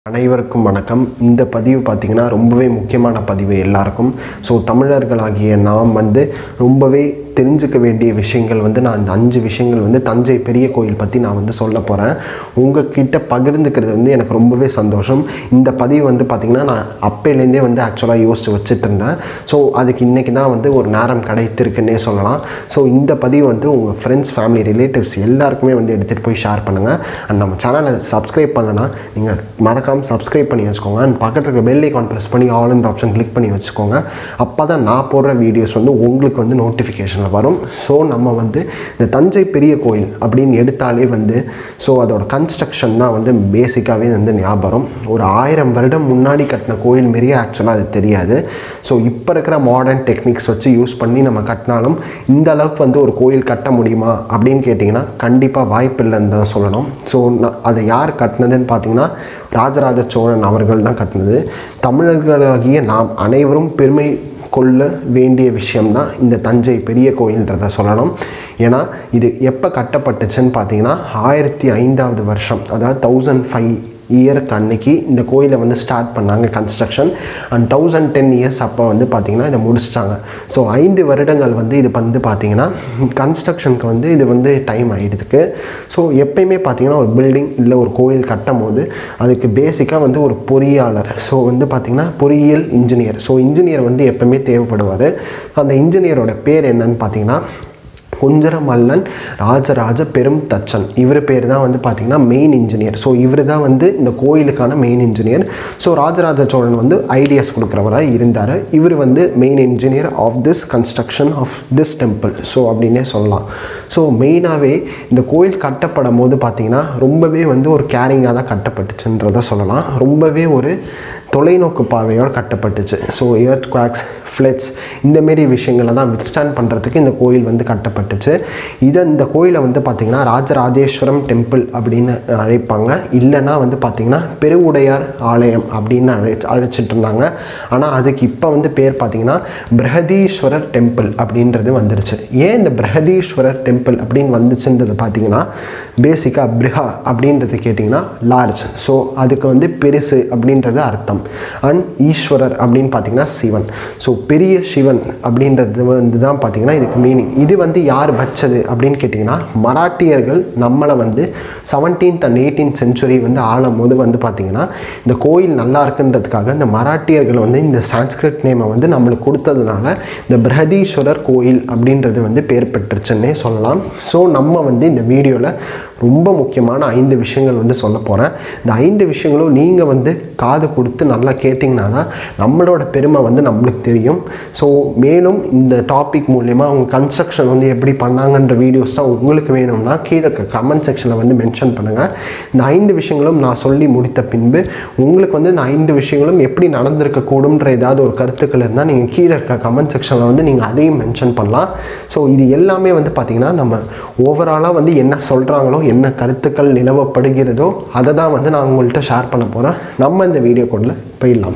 அனைவருக்கும் வணக்கம் இந்த பதிவு பார்த்திங்கன்னா ரொம்பவே முக்கியமான பதிவு எல்லாருக்கும் ஸோ தமிழர்களாகிய நாம் வந்து ரொம்பவே தெரிஞ்சுக்க வேண்டிய விஷயங்கள் வந்து நான் இந்த அஞ்சு விஷயங்கள் வந்து தஞ்சை பெரிய கோயில் பற்றி நான் வந்து சொல்ல போகிறேன் உங்ககிட்ட பகிர்ந்துக்கிறது வந்து எனக்கு ரொம்பவே சந்தோஷம் இந்த பதிவு வந்து பார்த்திங்கன்னா நான் அப்பையிலேருந்தே வந்து ஆக்சுவலாக யோசித்து வச்சுட்டு இருந்தேன் ஸோ அதுக்கு இன்றைக்கி தான் வந்து ஒரு நேரம் கிடைத்திருக்குன்னே சொல்லலாம் ஸோ இந்த பதிவு வந்து உங்கள் ஃப்ரெண்ட்ஸ் ஃபேமிலி ரிலேட்டிவ்ஸ் எல்லாருக்குமே வந்து எடுத்துகிட்டு போய் ஷேர் பண்ணுங்கள் அண்ட் நம்ம சேனலை சப்ஸ்கிரைப் பண்ணலன்னா நீங்கள் மறக்காமல் சப்ஸ்கிரைப் பண்ணி வச்சுக்கோங்க அண்ட் பக்கத்தில் இருக்க பெல் ஐக்கான் ப்ரெஸ் பண்ணி ஆல் என்ற ஆப்ஷன் கிளிக் பண்ணி வச்சுக்கோங்க அப்போ தான் நான் போடுற வீடியோஸ் வந்து உங்களுக்கு வந்து நோட்டிஃபிகேஷனில் வரும் ஸோ நம்ம வந்து இந்த தஞ்சை பெரிய கோயில் அப்படின்னு எடுத்தாலே வந்து ஸோ அதோட கன்ஸ்ட்ரக்ஷன் தான் வந்து பேசிக்காகவே வந்து ஞாபகம் ஒரு ஆயிரம் வருடம் முன்னாடி கட்டின கோயில் மாரியே ஆக்சுவலாக அது தெரியாது ஸோ இப்போ இருக்கிற மாடர்ன் டெக்னிக்ஸ் வச்சு யூஸ் பண்ணி நம்ம கட்டினாலும் இந்த அளவுக்கு வந்து ஒரு கோயில் கட்ட முடியுமா அப்படின்னு கேட்டிங்கன்னா கண்டிப்பாக வாய்ப்பு இல்லைன்னு தான் சொல்லணும் ஸோ அதை யார் கட்டினதுன்னு பார்த்தீங்கன்னா ராஜராஜ சோழன் அவர்கள் தான் கட்டினது தமிழர்களாகிய நாம் அனைவரும் பெருமை கொள்ள வேண்டிய விஷயம்தான் இந்த தஞ்சை பெரிய கோயில்ன்றத சொல்லணும் ஏன்னா இது எப்போ கட்டப்பட்டுச்சுன்னு பார்த்தீங்கன்னா ஆயிரத்தி ஐந்தாவது வருஷம் அதாவது தௌசண்ட் ஃபைவ் இயருக்கு அன்னைக்கு இந்த கோயிலை வந்து ஸ்டார்ட் பண்ணாங்க construction and thousand ten years அப்போ வந்து பார்த்திங்கன்னா இதை முடிச்சிட்டாங்க ஸோ ஐந்து வருடங்கள் வந்து இது வந்து பார்த்திங்கன்னா கன்ஸ்ட்ரக்ஷனுக்கு வந்து இது வந்து டைம் ஆகிடுதுக்கு ஸோ எப்பயுமே பார்த்திங்கன்னா ஒரு பில்டிங் இல்லை ஒரு கோயில் கட்டும் போது அதுக்கு பேசிக்காக வந்து ஒரு பொறியாளர் ஸோ வந்து பார்த்திங்கன்னா பொறியியல் இன்ஜினியர் ஸோ இன்ஜினியர் வந்து எப்பவுமே தேவைப்படுவார் அந்த இன்ஜினியரோட பேர் என்னன்னு பார்த்தீங்கன்னா குஞ்சரமல்லன் ராஜராஜ பெரும் தச்சன் இவர் பேர் தான் வந்து பார்த்திங்கன்னா மெயின் இன்ஜினியர் ஸோ இவர் தான் வந்து இந்த கோயிலுக்கான main engineer so Rajaraja Cholan வந்து ஐடியாஸ் கொடுக்குறவராக இருந்தார் இவர் வந்து main engineer of this construction of this temple so அப்படின்னே சொல்லலாம் ஸோ மெயினாகவே இந்த கோயில் கட்டப்படும் போது பார்த்திங்கன்னா ரொம்பவே வந்து ஒரு கேரிங்காக தான் கட்டப்பட்டுச்சுன்றதை சொல்லலாம் ரொம்பவே ஒரு தொலைநோக்கு பார்வையோடு கட்டப்பட்டுச்சு ஸோ எர்த் குவாக்ஸ் ஃப்ளட்ஸ் இந்தமாரி விஷயங்களை தான் வித்ஸ்டாண்ட் பண்ணுறதுக்கு இந்த கோயில் வந்து கட்டப்பட்டுச்சு இதை இந்த கோயிலை வந்து பார்த்திங்கன்னா ராஜராஜேஸ்வரம் டெம்பிள் அப்படின்னு அழைப்பாங்க இல்லைன்னா வந்து பார்த்திங்கன்னா பெருவுடையார் ஆலயம் அப்படின்னு அழை அழைச்சிட்டு இருந்தாங்க ஆனால் அதுக்கு இப்போ வந்து பேர் பார்த்திங்கன்னா பிரகதீஸ்வரர் டெம்பிள் அப்படின்றது வந்துருச்சு ஏன் இந்த பிரகதீஸ்வரர் டெம்பிள் அப்படின்னு வந்துச்சுன்றது பார்த்திங்கன்னா பேசிக்காக பிருஹா அப்படின்றது கேட்டிங்கன்னா லார்ஜ் ஸோ அதுக்கு வந்து பெருசு அப்படின்றது அர்த்தம் அண்ட் ஈஸ்வரர் அப்படின்னு பார்த்தீங்கன்னா சிவன் ஸோ பெரிய சிவன் அப்படின்றது வந்து தான் பார்த்தீங்கன்னா இதுக்கு மீனிங் இது வந்து யார் வச்சது அப்படின்னு கேட்டிங்கன்னா மராட்டியர்கள் நம்மளை வந்து செவன்டீன்த் அண்ட் எயிட்டீன்த் செஞ்சுரி வந்து ஆளும் போது வந்து பார்த்திங்கன்னா இந்த கோயில் நல்லா இருக்குன்றதுக்காக இந்த மராட்டியர்கள் வந்து இந்த சான்ஸ்கிரிட் நேமை வந்து நம்மளுக்கு கொடுத்ததுனால இந்த பிரகதீஸ்வரர் கோயில் அப்படின்றது வந்து பேர் பெற்றுச்சுன்னே சொல்லலாம் ஸோ நம்ம வந்து இந்த வீடியோவில் ரொம்ப முக்கியமான ஐந்து விஷயங்கள் வந்து சொல்ல போகிறேன் இந்த ஐந்து விஷயங்களும் நீங்கள் வந்து காது கொடுத்து நல்லா கேட்டிங்கன்னா தான் நம்மளோட பெருமை வந்து நம்மளுக்கு தெரியும் ஸோ மேலும் இந்த டாபிக் மூலயமா அவங்க கன்ஸ்ட்ரக்ஷன் வந்து எப்படி பண்ணாங்கன்ற வீடியோஸ் தான் உங்களுக்கு வேணும்னா கீழே கமெண்ட் செக்ஷனில் வந்து மென்ஷன் பண்ணுங்கள் இந்த ஐந்து விஷயங்களும் நான் சொல்லி முடித்த பின்பு உங்களுக்கு வந்து இந்த ஐந்து விஷயங்களும் எப்படி நடந்திருக்கக்கூடும்ன்ற ஏதாவது ஒரு கருத்துக்கள் இருந்தால் நீங்கள் கீழே இருக்க கமெண்ட் செக்ஷனில் வந்து நீங்கள் அதையும் மென்ஷன் பண்ணலாம் ஸோ இது எல்லாமே வந்து பார்த்திங்கன்னா நம்ம ஓவராலாக வந்து என்ன சொல்கிறாங்களோ என்ன கருத்துக்கள் நிலவப்படுகிறதோ அதை தான் வந்து நான் உங்கள்கிட்ட ஷேர் பண்ண போகிறேன் நம்ம இந்த வீடியோ கொண்டில் போயிடலாம்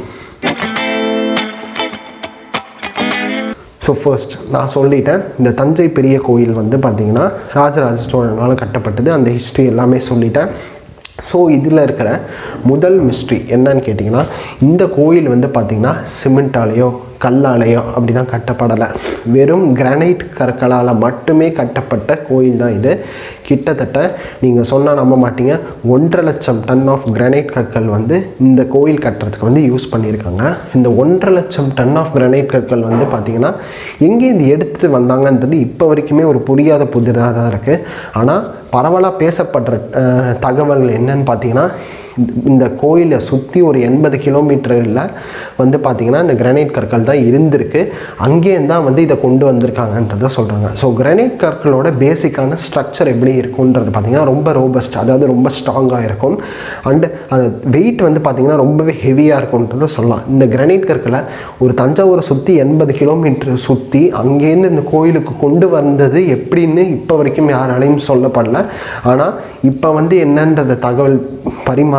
ஸோ ஃபர்ஸ்ட் நான் சொல்லிட்டேன் இந்த தஞ்சை பெரிய கோயில் வந்து பார்த்திங்கன்னா ராஜராஜ சோழனால் கட்டப்பட்டது அந்த ஹிஸ்ட்ரி எல்லாமே சொல்லிட்டேன் ஸோ இதில் இருக்கிற முதல் மிஸ்ட்ரி என்னன்னு கேட்டிங்கன்னா இந்த கோயில் வந்து பார்த்திங்கன்னா சிமெண்ட்டாலேயோ கல்லாலேயோ அப்படி தான் கட்டப்படலை வெறும் கிரானைட் கற்களால் மட்டுமே கட்டப்பட்ட கோயில் தான் இது கிட்டத்தட்ட நீங்கள் சொன்னால் நம்ப மாட்டீங்க ஒன்றரை லட்சம் டன் ஆஃப் கிரானைட் கற்கள் வந்து இந்த கோயில் கட்டுறதுக்கு வந்து யூஸ் பண்ணியிருக்காங்க இந்த ஒன்றரை லட்சம் டன் ஆஃப் கிரானைட் கற்கள் வந்து பார்த்திங்கன்னா எங்கேருந்து எடுத்து வந்தாங்கன்றது இப்போ வரைக்குமே ஒரு புரியாத புதிராக தான் இருக்குது ஆனால் பரவலாக பேசப்படுற தகவல் என்னன்னு பார்த்தீங்கன்னா இந்த கோயிலை சுற்றி ஒரு எண்பது கிலோமீட்டரில் வந்து பார்த்திங்கன்னா இந்த கிரானைட் கற்கள் தான் இருந்திருக்கு அங்கேயும் தான் வந்து இதை கொண்டு வந்திருக்காங்கன்றதை சொல்கிறாங்க ஸோ கிரானைட் கற்களோட பேசிக்கான ஸ்ட்ரக்சர் எப்படி இருக்குன்றது பார்த்திங்கன்னா ரொம்ப ரோபஸ்ட் அதாவது ரொம்ப ஸ்ட்ராங்காக இருக்கும் அண்டு அது வெயிட் வந்து பார்த்திங்கன்னா ரொம்பவே ஹெவியாக இருக்கும்ன்றதை சொல்லலாம் இந்த கிரானைட் கற்களை ஒரு தஞ்சாவூரை சுற்றி எண்பது கிலோமீட்டர் சுற்றி அங்கேருந்து இந்த கோயிலுக்கு கொண்டு வந்தது எப்படின்னு இப்போ வரைக்கும் யாராலையும் சொல்லப்படல ஆனால் இப்போ வந்து என்னன்றத தகவல் பரிமாறி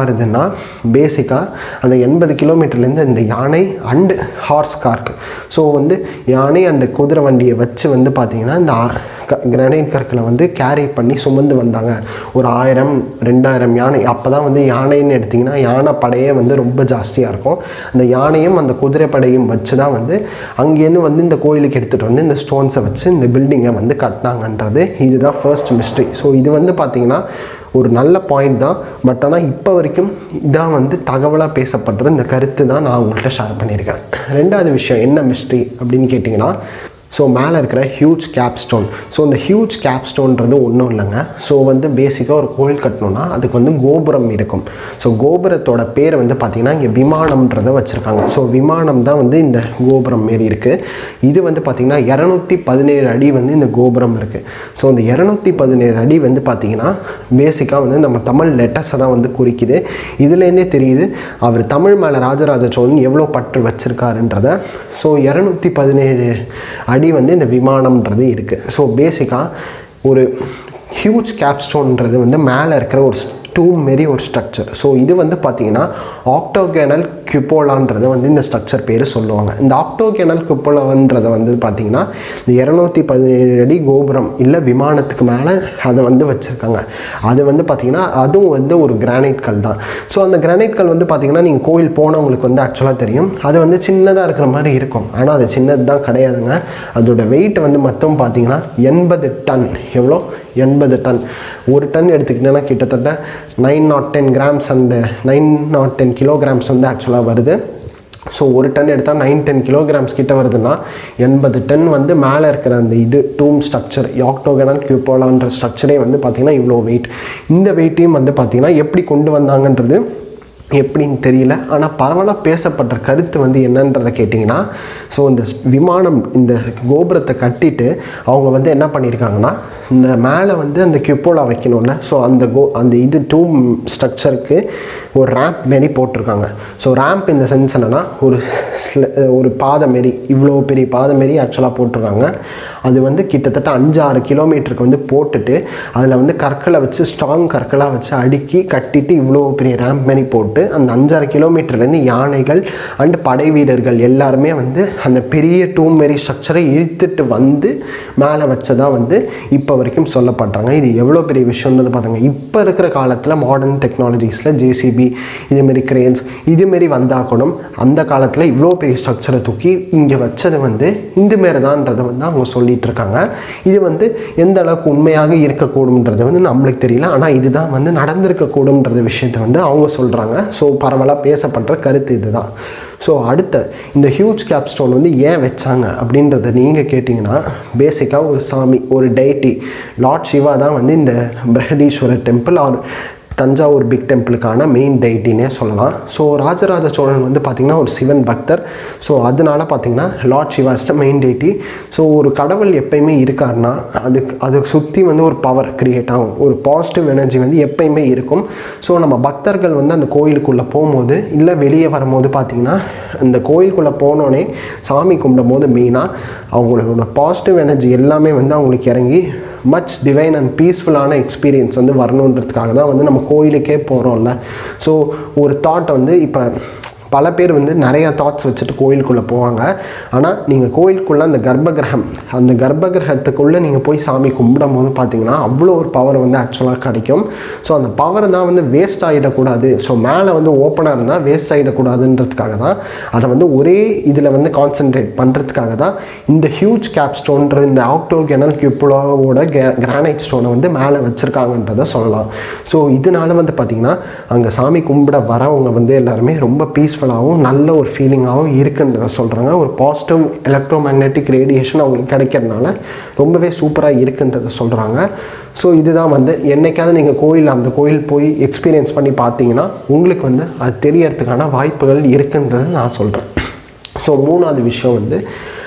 வருதுன்னா பேசிக்காக அந்த எண்பது கிலோமீட்டர்லேருந்து இந்த யானை அண்டு ஹார்ஸ் கார்க் ஸோ வந்து யானை அண்டு குதிரை வண்டியை வச்சு வந்து பார்த்திங்கன்னா இந்த கிரனைட் கற்களை வந்து கேரி பண்ணி சுமந்து வந்தாங்க ஒரு ஆயிரம் ரெண்டாயிரம் யானை அப்போ தான் வந்து யானைன்னு எடுத்திங்கன்னா யானை படையே வந்து ரொம்ப ஜாஸ்தியாக இருக்கும் அந்த யானையும் அந்த குதிரை படையும் வச்சு தான் வந்து அங்கேருந்து வந்து இந்த கோயிலுக்கு எடுத்துகிட்டு வந்து இந்த ஸ்டோன்ஸை வச்சு இந்த பில்டிங்கை வந்து கட்டினாங்கன்றது இதுதான் ஃபர்ஸ்ட் மிஸ்ட்ரி ஸோ இது வந்து பார்த்திங்கன்னா ஒரு நல்ல பாயிண்ட் தான் பட் ஆனால் இப்போ வரைக்கும் இதான் வந்து தகவலாக பேசப்படுற இந்த கருத்து தான் நான் உங்கள்கிட்ட ஷேர் பண்ணியிருக்கேன் ரெண்டாவது விஷயம் என்ன மிஸ்ட்ரி அப்படின்னு கேட்டிங்கன்னா ஸோ மேலே இருக்கிற ஹியூஜ் கேப் ஸ்டோன் ஸோ இந்த ஹியூஜ் கேப் ஸ்டோன்றது ஒன்றும் இல்லைங்க ஸோ வந்து பேசிக்காக ஒரு கோயில் கட்டணும்னா அதுக்கு வந்து கோபுரம் இருக்கும் ஸோ கோபுரத்தோட பேர் வந்து பார்த்திங்கன்னா இங்கே விமானம்ன்றதை வச்சுருக்காங்க ஸோ விமானம் தான் வந்து இந்த கோபுரம் மாரி இருக்குது இது வந்து பார்த்திங்கன்னா இரநூத்தி பதினேழு அடி வந்து இந்த கோபுரம் இருக்குது ஸோ இந்த இரநூத்தி பதினேழு அடி வந்து பார்த்திங்கன்னா பேசிக்காக வந்து நம்ம தமிழ் லெட்டர்ஸை தான் வந்து குறிக்குது இதுலேருந்தே தெரியுது அவர் தமிழ் மேலே ராஜராஜ சோழன் எவ்வளோ பற்று வச்சுருக்காருன்றத ஸோ இரநூத்தி பதினேழு அடி வந்து இந்த விமானம்ன்றது இருக்குது ஸோ பேசிக்காக ஒரு ஹியூஜ் கேப்ஸ்டோன்றது வந்து மேலே இருக்கிற ஒரு டூம் மாரி ஒரு ஸ்ட்ரக்சர் ஸோ இது வந்து பார்த்திங்கன்னா ஆக்டோகேனல் குப்போலான்றது வந்து இந்த ஸ்ட்ரக்சர் பேர் சொல்லுவாங்க இந்த ஆக்டோகேனல் குப்போலான்றதை வந்து பார்த்திங்கன்னா இந்த இரநூத்தி பதினேழு அடி கோபுரம் இல்லை விமானத்துக்கு மேலே அதை வந்து வச்சுருக்காங்க அது வந்து பார்த்திங்கன்னா அதுவும் வந்து ஒரு கிரானைட் கல் தான் ஸோ அந்த கிரானைட் கல் வந்து பார்த்திங்கன்னா நீங்கள் கோயில் போனவங்களுக்கு வந்து ஆக்சுவலாக தெரியும் அது வந்து சின்னதாக இருக்கிற மாதிரி இருக்கும் ஆனால் அது சின்னது தான் கிடையாதுங்க அதோட வெயிட் வந்து மொத்தம் பார்த்திங்கன்னா எண்பது டன் எவ்வளோ எண்பது டன் ஒரு டன் எடுத்துக்கிட்டேன்னா கிட்டத்தட்ட நைன் நாட் டென் கிராம்ஸ் அந்த நைன் நாட் டென் கிலோகிராம்ஸ் வந்து ஆக்சுவலாக வருது ஸோ ஒரு டன் எடுத்தால் நைன் டென் கிலோகிராம்ஸ் கிட்ட வருதுன்னா எண்பது டன் வந்து மேலே இருக்கிற அந்த இது டூம் ஸ்ட்ரக்சர் ஆக்டோகனல் கியூப்போலான்ற ஸ்ட்ரக்சரே வந்து பார்த்திங்கன்னா இவ்வளோ வெயிட் இந்த வெயிட்டையும் வந்து பார்த்திங்கன்னா எப்படி கொண்டு வந்தாங்கன்றது எப்படின்னு தெரியல ஆனால் பரவலாக பேசப்படுற கருத்து வந்து என்னன்றதை கேட்டிங்கன்னா ஸோ இந்த விமானம் இந்த கோபுரத்தை கட்டிட்டு அவங்க வந்து என்ன பண்ணியிருக்காங்கன்னா இந்த மேலே வந்து அந்த கியூப்போலா வைக்கணும்ல ஸோ அந்த கோ அந்த இது டூம் ஸ்ட்ரக்சருக்கு ஒரு ரேம்ப் மாரி போட்டிருக்காங்க ஸோ ரேம்ப் இந்த சென்ஸ் என்னென்னா ஒரு ஸ்ல- ஒரு பாதை மாரி இவ்வளோ பெரிய பாதை மாரி ஆக்சுவலாக போட்டிருக்காங்க அது வந்து கிட்டத்தட்ட அஞ்சு ஆறு கிலோமீட்டருக்கு வந்து போட்டுட்டு அதில் வந்து கற்களை வச்சு ஸ்ட்ராங் கற்களாக வச்சு அடுக்கி கட்டிட்டு இவ்வளோ பெரிய ரேம்ப் மாரி போட்டு அந்த அஞ்சாறு கிலோமீட்டர்லேருந்து யானைகள் அண்ட் படை வீரர்கள் எல்லாருமே வந்து அந்த பெரிய டூம் மாரி ஸ்ட்ரக்சரை இழுத்துட்டு வந்து மேலே வச்சதா வந்து இப்போ வரைக்கும் சொல்லப்படுறாங்க இது எவ்வளோ பெரிய விஷயம்னு பார்த்தாங்க இப்போ இருக்கிற காலத்தில் மாடர்ன் டெக்னாலஜிஸில் ஜேசிபி இதுமாரி கிரேன்ஸ் இதுமாரி வந்தால் கூட அந்த காலத்தில் இவ்வளோ பெரிய ஸ்ட்ரக்சரை தூக்கி இங்கே வச்சது வந்து இந்த மாரி தான்றதை வந்து அவங்க சொல்லிட்டு இருக்காங்க இது வந்து எந்த அளவுக்கு உண்மையாக இருக்கக்கூடும்ன்றது வந்து நம்மளுக்கு தெரியல ஆனால் இதுதான் வந்து நடந்திருக்கக்கூடும்ன்றது விஷயத்தை வந்து அவங்க சொல்கிறாங்க ஸோ பரவலாக பேசப்படுற கருத்து இதுதான் ஸோ அடுத்த இந்த ஹியூஜ் கேப்ஸ்டோன் வந்து ஏன் வச்சாங்க அப்படின்றத நீங்கள் கேட்டிங்கன்னா பேசிக்காக ஒரு சாமி ஒரு டைட்டி லார்ட் சிவா தான் வந்து இந்த Brihadeeswarar temple or Thanjavur big டெம்பிளுக்கான மெயின் டைட்டினே சொல்லலாம் ஸோ ராஜராஜ சோழன் வந்து பார்த்திங்கன்னா ஒரு சிவன் பக்தர் ஸோ அதனால பார்த்திங்கன்னா லார்ட் சிவாஸ்ட மெயின் டைட்டி ஸோ ஒரு கடவுள் எப்பயுமே இருக்காருன்னா அதுக்கு அதை சுற்றி வந்து ஒரு பவர் கிரியேட் ஆகும் ஒரு பாசிட்டிவ் எனர்ஜி வந்து எப்பயுமே இருக்கும் ஸோ நம்ம பக்தர்கள் வந்து அந்த கோயிலுக்குள்ளே போகும்போது இல்லை வெளியே வரும்போது பார்த்திங்கன்னா அந்த கோயிலுக்குள்ளே போனோடனே சாமி கும்பிடும் போது மெயினாக அவங்களோட பாசிட்டிவ் எனர்ஜி எல்லாமே வந்து அவங்களுக்கு இறங்கி மச் டிவைன் அண்ட் பீஸ்ஃபுல்லான எக்ஸ்பீரியன்ஸ் வந்து வரணுன்றதுக்காக தான் வந்து நம்ம கோயிலுக்கே போகிறோம்ல ஸோ ஒரு தாட் வந்து இப்போ பல பேர் வந்து நிறைய தாட்ஸ் வச்சுட்டு கோயிலுக்குள்ளே போவாங்க ஆனால் நீங்கள் கோயிலுக்குள்ளே அந்த கர்ப்பகிரகம் அந்த கர்ப்பகிரகத்துக்குள்ளே நீங்கள் போய் சாமி கும்பிடும் போது பார்த்தீங்கன்னா அவ்வளோ ஒரு பவர் வந்து ஆக்சுவலாக கிடைக்கும் ஸோ அந்த பவர் தான் வந்து வேஸ்ட் ஆகிடக்கூடாது ஸோ மேலே வந்து ஓப்பனாக இருந்தால் வேஸ்ட் ஆகிடக்கூடாதுன்றதுக்காக தான் அதை வந்து ஒரே இதில் வந்து கான்சென்ட்ரேட் பண்ணுறதுக்காக தான் இந்த ஹியூஜ் கேப் ஸ்டோன்ற இந்த ஆக்டோகெனல் கியூப்புலாவோட கிரானைட் ஸ்டோனை வந்து மேலே வச்சுருக்காங்கன்றதை சொல்லலாம் ஸோ இதனால வந்து பார்த்திங்கன்னா அங்கே சாமி கும்பிட வரவங்க வந்து எல்லாருமே ரொம்ப பீஸ்ஃபுல்லாகவும் நல்ல ஒரு ஃபீலிங்காகவும் இருக்குன்றத சொல்கிறாங்க ஒரு பாசிட்டிவ் எலக்ட்ரோ மேக்னெட்டிக் ரேடியேஷன் அவங்களுக்கு கிடைக்கிறதுனால ரொம்பவே சூப்பராக இருக்குன்றத சொல்கிறாங்க ஸோ இதுதான் வந்து என்னைக்காவது நீங்கள் கோயில் அந்த கோயில் போய் எக்ஸ்பீரியன்ஸ் பண்ணி பார்த்தீங்கன்னா உங்களுக்கு வந்து அது தெரியறதுக்கான வாய்ப்புகள் இருக்குன்றதை நான் சொல்கிறேன் ஸோ மூணாவது விஷயம் வந்து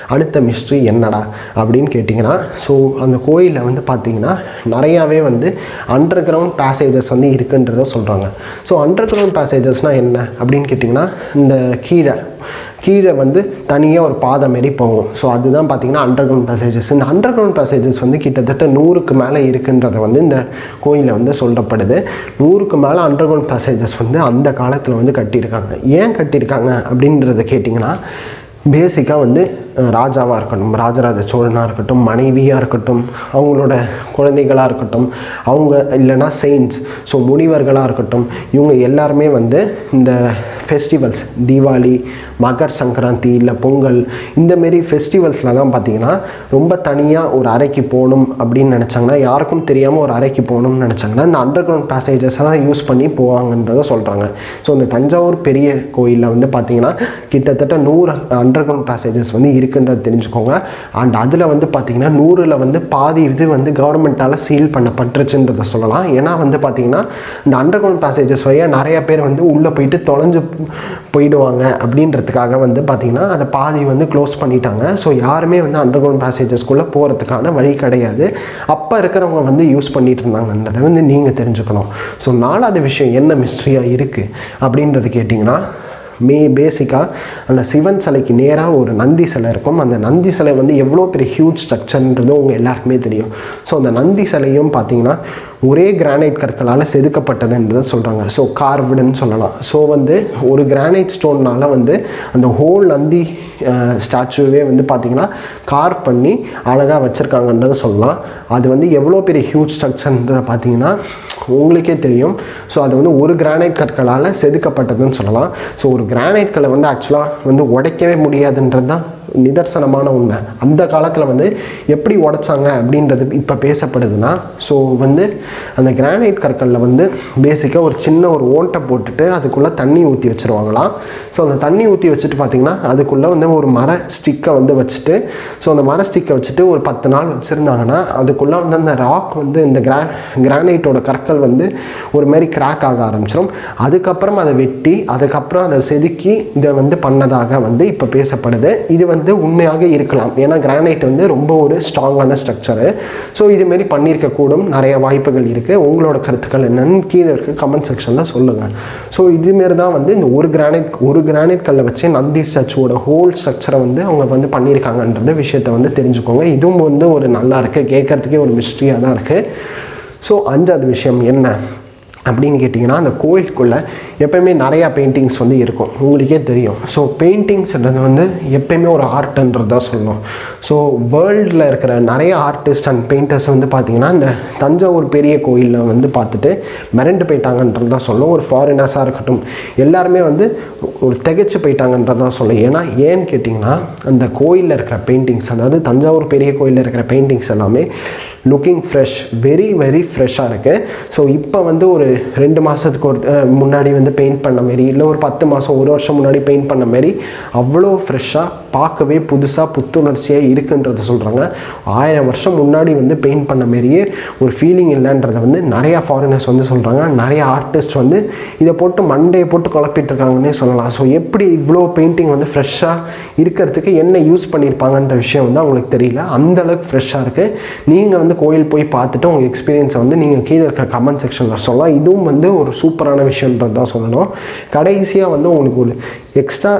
அடுத்த மிஸ்ட்ரி என்னடா அப்படின்னு கேட்டிங்கன்னா ஸோ அந்த கோயிலில் வந்து பார்த்தீங்கன்னா நிறையாவே வந்து அண்டர் கிரவுண்ட் பேசேஜஸ் வந்து இருக்குன்றத சொல்கிறாங்க ஸோ அண்டர் கிரவுண்ட் பேசேஜஸ்னால் என்ன அப்படின்னு கேட்டிங்கன்னா இந்த கீழே கீழே வந்து தனியாக ஒரு பாதை மாரி போகும் ஸோ அதுதான் பார்த்தீங்கன்னா அண்டர் கிரவுண்ட் பேசேஜஸ் இந்த அண்டர் கிரவுண்ட் பேசேஜஸ் வந்து கிட்டத்தட்ட நூறுக்கு மேலே இருக்குன்றத வந்து இந்த கோயிலில் வந்து சொல்லப்படுது நூறுக்கு மேலே அண்டர் கிரவுண்ட் பேசேஜஸ் வந்து அந்த காலத்தில் வந்து கட்டியிருக்காங்க ஏன் கட்டியிருக்காங்க அப்படின்றத கேட்டிங்கன்னா பேசிக்காக வந்து அஹ், ராஜாவாக இருக்கட்டும் ராஜராஜ சோழனாக இருக்கட்டும் மனைவியாக இருக்கட்டும் அவங்களோட குழந்தைகளாக இருக்கட்டும் அவங்க இல்லைன்னா செயின்ஸ் ஸோ முனிவர்களாக இருக்கட்டும் இவங்க எல்லாருமே வந்து இந்த ஃபெஸ்டிவல்ஸ் தீபாவளி மகர் சங்கராந்தி இல்லை பொங்கல் இந்தமாரி ஃபெஸ்டிவல்ஸில் தான் பார்த்தீங்கன்னா ரொம்ப தனியாக ஒரு அறைக்கு போகணும் அப்படின்னு நினச்சாங்கன்னா யாருக்கும் தெரியாமல் ஒரு அறைக்கு போகணும்னு நினச்சாங்கன்னா இந்த அண்டர் கிரவுண்ட் பேசேஜஸை தான் யூஸ் பண்ணி போவாங்கன்றதை சொல்கிறாங்க ஸோ இந்த தஞ்சாவூர் பெரிய கோயிலில் வந்து பார்த்தீங்கன்னா கிட்டத்தட்ட நூறு அண்டர் கிரவுண்ட் பேசேஜஸ் வந்து இருக்குன்றது தெரிஞ்சுக்கோங்க அண்ட் அதில் வந்து பார்த்தீங்கன்னா நூறில் வந்து பாதி இது வந்து கவர்மெண்ட்டால் சீல் பண்ணப்பட்டுருச்சுன்றதை சொல்லலாம் ஏன்னா வந்து பார்த்தீங்கன்னா இந்த அண்டர் கிரவுண்ட் பேசேஜஸ் வழியாக நிறைய பேர் வந்து உள்ளே போயிட்டு தொலைஞ்சு போயிடுவாங்க அப்படின்றதுக்காக வந்து பார்த்திங்கன்னா அதை பாதி வந்து க்ளோஸ் பண்ணிட்டாங்க ஸோ யாருமே வந்து அண்டர் கிரவுண்ட் பேசேஜஸ்குள்ளே போகிறதுக்கான வழி கிடையாது அப்போ இருக்கிறவங்க வந்து யூஸ் பண்ணிட்டு இருந்தாங்கன்றதை வந்து நீங்கள் தெரிஞ்சுக்கணும் ஸோ நாலாவது விஷயம் என்ன மிஸ்ட்ரியாக இருக்குது அப்படின்றது கேட்டிங்கன்னா மே பேசிக்காக அந்த சிவன் சிலைக்கு நேராக ஒரு நந்தி சிலை இருக்கும் அந்த நந்தி சிலை வந்து எவ்வளோ பெரிய ஹியூஜ் ஸ்ட்ரக்சர்ன்றதும் உங்கள் எல்லாருக்குமே தெரியும் ஸோ அந்த நந்தி சிலையும் பார்த்தீங்கன்னா ஒரே கிரானைட் கற்களால் செதுக்கப்பட்டதுன்றதை சொல்கிறாங்க ஸோ கார்வுடுன்னு சொல்லலாம் ஸோ வந்து ஒரு கிரானைட் ஸ்டோன்னால் வந்து அந்த ஹோல் நந்தி ஸ்டாச்சுவே வந்து பார்த்திங்கன்னா கார்வ் பண்ணி அழகாக வச்சுருக்காங்கன்றதை சொல்லலாம் அது வந்து எவ்வளோ பெரிய ஹியூஜ் ஸ்ட்ரக்சர்ன்றதை பார்த்தீங்கன்னா உங்களுக்கே தெரியும் ஸோ அது வந்து ஒரு கிரானைட் கற்களால் செதுக்கப்பட்டதுன்னு சொல்லலாம் ஸோ ஒரு கிரானைட் கல்லை வந்து ஆக்சுவலாக வந்து உடைக்கவே முடியாதுன்றது தான் நிதர்சனமான உண்மை அந்த காலத்தில் வந்து எப்படி உடைச்சாங்க அப்படின்றது இப்போ பேசப்படுதுன்னா ஸோ வந்து அந்த கிரானைட் கற்களில் வந்து பேசிக்காக ஒரு சின்ன ஒரு ஓட்டை போட்டுட்டு அதுக்குள்ளே தண்ணி ஊற்றி வச்சுருவாங்களாம் ஸோ அந்த தண்ணி ஊற்றி வச்சுட்டு பார்த்திங்கன்னா அதுக்குள்ளே வந்து ஒரு மர ஸ்டிக்கை வந்து வச்சுட்டு ஸோ அந்த மர ஸ்டிக்கை வச்சுட்டு ஒரு பத்து நாள் வச்சுருந்தாங்கன்னா அதுக்குள்ளே வந்து அந்த ராக் வந்து இந்த கிரா கிரானைட்டோட கற்கள் வந்து ஒரு மாதிரி கிராக் ஆக ஆரம்பிச்சிடும் அதுக்கப்புறம் அதை வெட்டி அதுக்கப்புறம் அதை செதுக்கி இதை வந்து பண்ணதாக வந்து இப்போ பேசப்படுது இது வந்து உண்மையாக இருக்கலாம் ஏன்னா கிரானைட் வந்து ரொம்ப ஒரு ஸ்ட்ராங்கான ஸ்ட்ரக்சரு ஸோ இதுமாரி பண்ணியிருக்கக்கூடும் நிறைய வாய்ப்புகள் இருக்குது உங்களோட கருத்துக்கள் என்னன்னு கீழே இருக்க கமெண்ட் செக்ஷனில் சொல்லுங்கள் ஸோ இதுமாரி தான் வந்து இந்த ஒரு கிரானைட் ஒரு கிரானைட் கல்லை வச்சு நந்தி ஸ்டாச்சுவோட ஹோல் ஸ்ட்ரக்சரை வந்து அவங்க வந்து பண்ணியிருக்காங்கன்றத விஷயத்தை வந்து தெரிஞ்சுக்கோங்க இதுவும் வந்து ஒரு நல்லா இருக்குது கேட்குறதுக்கே ஒரு மிஸ்ட்ரியாக தான் இருக்குது ஸோ அஞ்சாவது விஷயம் என்ன அப்படின்னு கேட்டிங்கன்னா அந்த கோயிலுக்குள்ளே எப்பயுமே நிறையா பெயிண்டிங்ஸ் வந்து இருக்கும் உங்களுக்கே தெரியும் ஸோ பெயிண்டிங்ஸ்ன்றது வந்து எப்பயுமே ஒரு ஆர்ட்ன்றது தான் சொல்லணும் ஸோ வேர்ல்டில் இருக்கிற நிறைய ஆர்டிஸ்ட் அண்ட் பெயிண்டர்ஸ் வந்து பார்த்திங்கன்னா இந்த தஞ்சாவூர் பெரிய கோயிலில் வந்து பார்த்துட்டு மிரண்டு போயிட்டாங்கன்றது தான் சொல்லணும் ஒரு ஃபாரினர்ஸாக இருக்கட்டும் எல்லாருமே வந்து ஒரு திகைச்சு போயிட்டாங்கன்றது தான் சொல்லணும் ஏன்னா ஏன்னு கேட்டிங்கன்னா அந்த கோயிலில் இருக்கிற பெயிண்டிங்ஸ் அதாவது தஞ்சாவூர் பெரிய கோயிலில் இருக்கிற பெயிண்டிங்ஸ் எல்லாமே லுக்கிங் ஃப்ரெஷ் வெரி வெரி ஃப்ரெஷ்ஷாக இருக்குது ஸோ இப்போ வந்து ஒரு ரெண்டு மாதத்துக்கு ஒரு அஹ், முன்னாடி வந்து பெயிண்ட் பண்ண மாரி இல்லை ஒரு பத்து மாதம் ஒரு வருஷம் முன்னாடி பெயிண்ட் பண்ண மாரி அவ்வளோ ஃப்ரெஷ்ஷாக பார்க்கவே புதுசாக புத்துணர்ச்சியாக இருக்குன்றத சொல்கிறாங்க ஆயிரம் வருஷம் முன்னாடி வந்து பெயிண்ட் பண்ண மாரியே ஒரு ஃபீலிங் இல்லைன்றதை வந்து நிறையா ஃபாரினர்ஸ் வந்து சொல்கிறாங்க நிறைய ஆர்டிஸ்ட் வந்து இதை போட்டு மண்டையை போட்டு குழப்பிட்டு இருக்காங்கன்னே சொல்லலாம் ஸோ எப்படி இவ்வளோ பெயிண்டிங் வந்து ஃப்ரெஷ்ஷாக இருக்கிறதுக்கு என்ன யூஸ் பண்ணியிருப்பாங்கன்ற விஷயம் வந்து அவங்களுக்கு தெரியல அந்த அளவுக்கு ஃப்ரெஷ்ஷாக இருக்குது நீங்கள் வந்து கோயில் போய் பார்த்துட்டு உங்கள் எக்ஸ்பீரியன்ஸை வந்து நீங்கள் கீழே இருக்க கமெண்ட் செக்ஷனில் சொல்லலாம் இதுவும் வந்து ஒரு சூப்பரான விஷயன்றது தான் சொல்லணும் கடைசியாக வந்து உங்களுக்கு ஒரு எக்ஸ்ட்ரா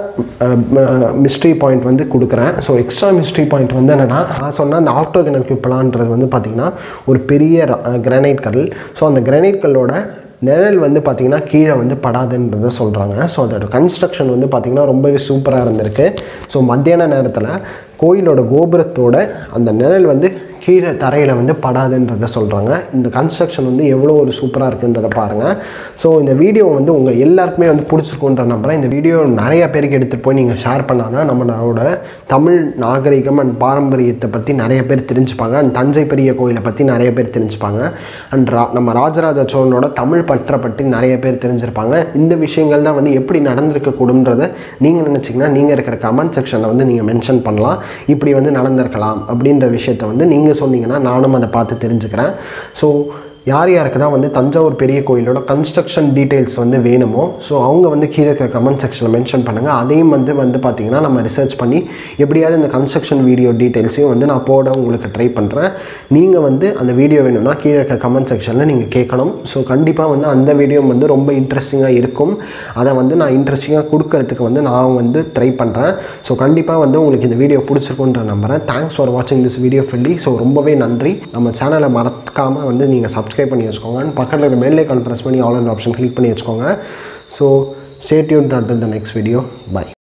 மிஸ்ட்ரி பாயிண்ட் வந்து கொடுக்குறேன் ஸோ எக்ஸ்ட்ரா மிஸ்ட்ரி பாயிண்ட் வந்து என்னென்னா நான் சொன்ன அந்த ஆக்டோகனல் கியூப்பலான்றது வந்து பார்த்திங்கன்னா ஒரு பெரிய கிரானைட் கல் ஸோ அந்த கிரானைட் கல்லோட நிழல் வந்து பார்த்திங்கன்னா கீழே வந்து படாதுன்றதை சொல்கிறாங்க ஸோ அதோட கன்ஸ்ட்ரக்ஷன் வந்து பார்த்திங்கன்னா ரொம்பவே சூப்பராக இருந்திருக்கு ஸோ மத்தியான நேரத்தில் கோயிலோட கோபுரத்தோட அந்த நிழல் வந்து கீழே தரையில் வந்து படாதுன்றதை சொல்கிறாங்க இந்த கன்ஸ்ட்ரக்ஷன் வந்து எவ்வளோ ஒரு சூப்பராக இருக்குன்றதை பாருங்கள் ஸோ இந்த வீடியோ வந்து உங்கள் எல்லாருக்குமே வந்து பிடிச்சிருக்குன்ற நம்புறேன் இந்த வீடியோ நிறைய பேருக்கு எடுத்துகிட்டு போய் நீங்கள் ஷேர் பண்ணால் தான் நம்மளோட தமிழ் நாகரிகம் அண்ட் பாரம்பரியத்தை பற்றி நிறைய பேர் தெரிஞ்சுப்பாங்க அண்ட் தஞ்சை பெரிய கோயிலை பற்றி நிறைய பேர் தெரிஞ்சுப்பாங்க அண்ட் ரா நம்ம ராஜராஜ சோழனோட தமிழ் பற்றை பற்றி நிறைய பேர் தெரிஞ்சிருப்பாங்க இந்த விஷயங்கள் தான் வந்து எப்படி நடந்திருக்கக்கூடும்ன்றதை நீங்கள் நினச்சிங்கன்னா நீங்கள் இருக்கிற கமெண்ட் செக்ஷனில் வந்து நீங்கள் மென்ஷன் பண்ணலாம் இப்படி வந்து நடந்திருக்கலாம் அப்படின்ற விஷயத்தை வந்து நீங்கள் சொன்னீங்கன்னா நானும் அதை பார்த்து தெரிஞ்சுக்கிறேன் ஸோ யார் யாருக்கு தான் வந்து தஞ்சாவூர் பெரிய கோயிலோட கன்ஸ்ட்ரக்ஷன் டீட்டெயில்ஸ் வந்து வேணுமோ ஸோ அவங்க வந்து கீழே இருக்கிற கமெண்ட் செக்ஷனில் மென்ஷன் பண்ணுங்கள் அதையும் வந்து வந்து பார்த்தீங்கன்னா நம்ம ரிசர்ச் பண்ணி எப்படியாவது இந்த கன்ஸ்ட்ரக்ஷன் வீடியோ டீட்டெயில்ஸையும் வந்து நான் போட உங்களுக்கு ட்ரை பண்ணுறேன் நீங்கள் வந்து அந்த வீடியோ வேணும்னா கீழே இருக்க கமெண்ட் செக்ஷனில் நீங்கள் கேட்கணும் ஸோ கண்டிப்பாக வந்து அந்த வீடியோ வந்து ரொம்ப இன்ட்ரெஸ்டிங்காக இருக்கும் அதை வந்து நான் இன்ட்ரெஸ்டிங்காக கொடுக்கறதுக்கு வந்து நான் வந்து ட்ரை பண்ணுறேன் ஸோ கண்டிப்பாக வந்து உங்களுக்கு இந்த வீடியோ பிடிச்சிருக்குன்ற நம்புறேன் தேங்க்ஸ் ஃபார் வாட்சிங் திஸ் வீடியோ ஃபில்லி ஸோ ரொம்பவே நன்றி நம்ம சேனலை மறக்காமல் வந்து நீங்கள் சப்ஸ்கிரைப் பண்ணி வச்சுக்கோங்க பக்கத்தில் இருக்க பெல் ஐக்கான் ப்ரெஸ் பண்ணி ஆல் ஆப்ஷன் கிளிக் பண்ணி வச்சுக்கோங்க so stay tune until the next video bye